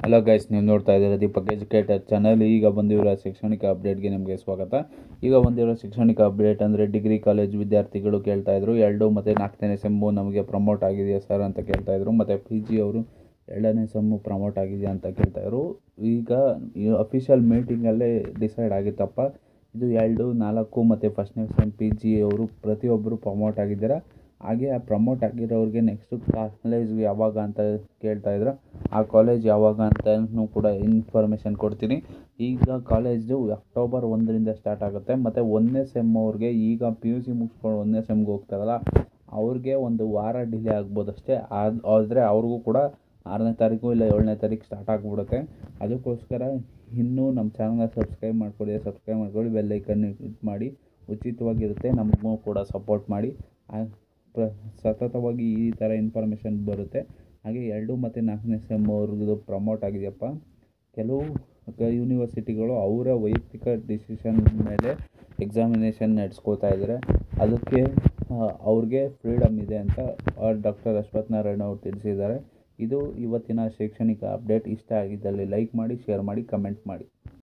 hello guys ನೀವು ನೋಡ್ತಾ ಇದ್ದೀರಾ ದೀಪಕ್ ಎಜುಕೇಟರ್ ಚಾನಲ್ ಈಗ ಬಂದಿರೋ ಶೈಕ್ಷಣಿಕ ಅಪ್ಡೇಟ್ಗೆ ನಿಮಗೆ ಸ್ವಾಗತ ಈಗ ಬಂದಿರೋ ಶೈಕ್ಷಣಿಕ ಅಪ್ಡೇಟ್ ಅಂದರೆ ಡಿಗ್ರಿ ಕಾಲೇಜ್ ವಿದ್ಯಾರ್ಥಿಗಳು ಕೇಳ್ತಾ ಇದ್ರು ಎರಡು ಮತ್ತು ನಾಲ್ಕನೇ ಸೆಮ್ಮು ನಮಗೆ ಪ್ರಮೋಟ್ ಆಗಿದೆಯಾ ಸರ್ ಅಂತ ಕೇಳ್ತಾ ಇದ್ರು ಮತ್ತು ಪಿ ಜಿ ಅವರು ಎರಡನೇ ಸೆಮ್ಮು ಪ್ರಮೋಟ್ ಆಗಿದೆಯಾ ಅಂತ ಕೇಳ್ತಾ ಇದ್ರು ಈಗ ಅಫಿಷಿಯಲ್ ಮೀಟಿಂಗಲ್ಲೇ ಡಿಸೈಡ್ ಆಗಿತ್ತಪ್ಪ ಇದು ಎರಡು ನಾಲ್ಕು ಮತ್ತು ಫಸ್ಟ್ನೇ ಸೆಮ್ ಪಿ ಜಿ ಅವರು ಪ್ರತಿಯೊಬ್ಬರು ಪ್ರಮೋಟ್ ಆಗಿದ್ದೀರಾ ಹಾಗೆ ಆ ಪ್ರಮೋಟ್ ಆಗಿರೋರಿಗೆ ನೆಕ್ಸ್ಟು ಕಾಲೇಜ್ ಯಾವಾಗ ಅಂತ ಕೇಳ್ತಾ ಇದ್ರು ಆ ಕಾಲೇಜ್ ಯಾವಾಗ ಅಂತಲೂ ಕೂಡ ಇನ್ಫಾರ್ಮೇಷನ್ ಕೊಡ್ತೀನಿ ಈಗ ಕಾಲೇಜು ಅಕ್ಟೋಬರ್ ಒಂದರಿಂದ ಸ್ಟಾರ್ಟ್ ಆಗುತ್ತೆ ಮತ್ತು ಒಂದನೇ ಸೆಮ್ ಅವ್ರಿಗೆ ಈಗ ಪಿ ಯು ಸಿ ಮುಗಿಸ್ಕೊಂಡು ಒಂದನೇ ಸೆಮ್ಗೆ ಹೋಗ್ತಾರಲ್ಲ ಅವ್ರಿಗೆ ಒಂದು ವಾರ ಡಿಲೇ ಆಗ್ಬೋದು ಅಷ್ಟೇ ಅದು ಆದರೆ ಅವ್ರಿಗೂ ಕೂಡ ಆರನೇ ತಾರೀಕು ಇಲ್ಲ ಏಳನೇ ತಾರೀಕು ಸ್ಟಾರ್ಟ್ ಆಗಿಬಿಡುತ್ತೆ ಅದಕ್ಕೋಸ್ಕರ ಇನ್ನೂ ನಮ್ಮ ಚಾನಲ್ನ ಸಬ್ಸ್ಕ್ರೈಬ್ ಮಾಡ್ಕೊಳ್ಳಿ ಸಬ್ಸ್ಕ್ರೈಬ್ ಮಾಡ್ಕೊಳ್ಳಿ ಬೆಲ್ಲೈಕನ್ ಇದು ಮಾಡಿ ಉಚಿತವಾಗಿರುತ್ತೆ ನಮಗೂ ಕೂಡ ಸಪೋರ್ಟ್ ಮಾಡಿ ಆ- ಪ್ರ ಸತತವಾಗಿ ಈ ಥರ ಇನ್ಫಾರ್ಮೇಷನ್ ಬರುತ್ತೆ ಹಾಗೆ ಎರಡು ಮತ್ತು ನಾಲ್ಕನೇ ಸೆಮ್ ಅವ್ರದ್ದು ಪ್ರಮೋಟ್ ಆಗಿದೆಯಪ್ಪ ಕೆಲವು ಯೂನಿವರ್ಸಿಟಿಗಳು ಅವರ ವೈಯಕ್ತಿಕ ಡಿಸಿಷನ್ ಮೇಲೆ ಎಕ್ಸಾಮಿನೇಷನ್ ನಡೆಸ್ಕೋತಾ ಇದ್ದಾರೆ ಅದಕ್ಕೆ ಆ, ಅವ್ರಿಗೆ ಫ್ರೀಡಮ್ ಇದೆ ಅಂತ ಡಾಕ್ಟರ್ ಅಶ್ವಥ್ ನಾರಾಯಣ ಅವರು ತಿಳಿಸಿದ್ದಾರೆ ಇದು ಇವತ್ತಿನ ಶೈಕ್ಷಣಿಕ ಅಪ್ಡೇಟ್ ಇಷ್ಟ ಆಗಿದ್ದಲ್ಲಿ ಲೈಕ್ ಮಾಡಿ ಶೇರ್ ಮಾಡಿ ಕಮೆಂಟ್ ಮಾಡಿ